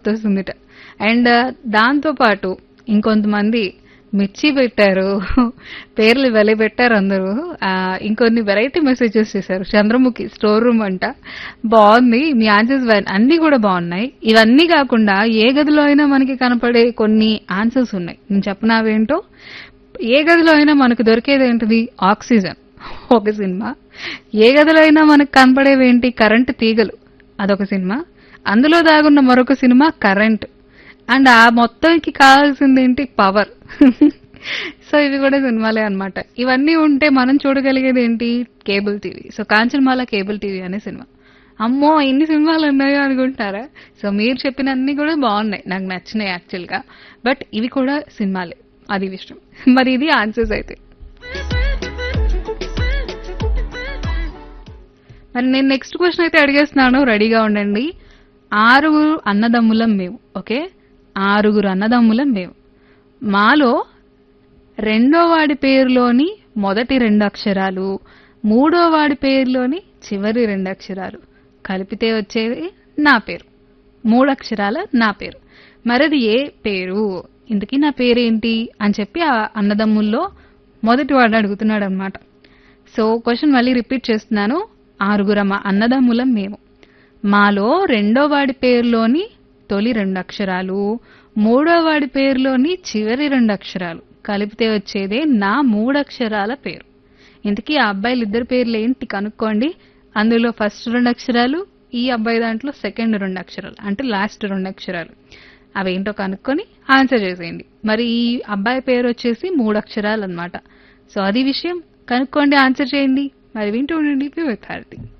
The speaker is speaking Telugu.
గుర్తొస్తుందిట అండ్ దాంతో పాటు ఇంకొంతమంది మిర్చి పెట్టారు పేర్లు వెలి పెట్టారు అందరూ ఆ, ఇంకొన్ని వెరైటీ మెసేజెస్ చేశారు చంద్రముఖి స్టోర్ రూమ్ అంట బాగుంది మీ ఆన్సర్స్ అన్ని కూడా బాగున్నాయి ఇవన్నీ కాకుండా ఏ గదిలో అయినా మనకి కనపడే కొన్ని ఆన్సర్స్ ఉన్నాయి నేను చెప్పనావేంటో ఏ గదిలో అయినా మనకు దొరికేది ఏంటిది ఆక్సిజన్ ఒక సినిమా ఏ గదిలో అయినా మనకు కనపడేవేంటి కరెంటు తీగలు అదొక సినిమా అందులో దాగున్న మరొక సినిమా కరెంట్ అండ్ ఆ మొత్తానికి కావాల్సింది ఏంటి పవర్ సో ఇవి కూడా సినిమాలే అన్నమాట ఇవన్నీ ఉంటే మనం చూడగలిగేది ఏంటి cable TV so Kanchanamala cable TV అనే సినిమా అమ్మో ఇన్ని సినిమాలు ఉన్నాయో అనుకుంటారా సో మీరు చెప్పిన అన్ని కూడా బాగున్నాయి నాకు నచ్చినాయి యాక్చువల్గా బట్ ఇవి కూడా సినిమాలే అది విషయం మరి ఇది ఆన్సర్స్ అయితే మరి నేను నెక్స్ట్ క్వశ్చన్ అయితే అడిగేస్తున్నాను రెడీగా ఉండండి ఆరుగురు అన్నదమ్ములం మేము ఓకే ఆరుగురు అన్నదమ్ములం మేము మాలో రెండో వాడి పేరులోని మొదటి రెండు అక్షరాలు మూడో వాడి పేరులోని చివరి రెండు అక్షరాలు కలిపితే వచ్చేది నా పేరు మూడు అక్షరాల నా పేరు మరది ఏ పేరు ఇంతకీ నా పేరేంటి అని చెప్పి ఆ అన్నదమ్ముల్లో మొదటి వాడు అడుగుతున్నాడు అనమాట సో క్వశ్చన్ మళ్ళీ రిపీట్ చేస్తున్నాను ఆరుగురమ అన్నదమ్ములం మేము మాలో రెండో వాడి పేరులోని తొలి రెండు అక్షరాలు మూడో వాడి పేరులోని చివరి రెండు అక్షరాలు కలిపితే వచ్చేదే నా మూడు అక్షరాల పేరు ఇంతకీ ఆ అబ్బాయిలు ఇద్దరు పేర్లు ఏంటి కనుక్కోండి అందులో ఫస్ట్ రెండు అక్షరాలు ఈ అబ్బాయి దాంట్లో సెకండ్ రెండు అక్షరాలు అంటే లాస్ట్ రెండు అక్షరాలు అవేంటో కనుక్కొని ఆన్సర్ చేసేయండి మరి ఈ అబ్బాయి పేరు వచ్చేసి మూడు అక్షరాలు అన్నమాట సో అది విషయం కనుక్కోండి ఆన్సర్ చేయండి మరి వింటూ ఉండండి విత్ భారతి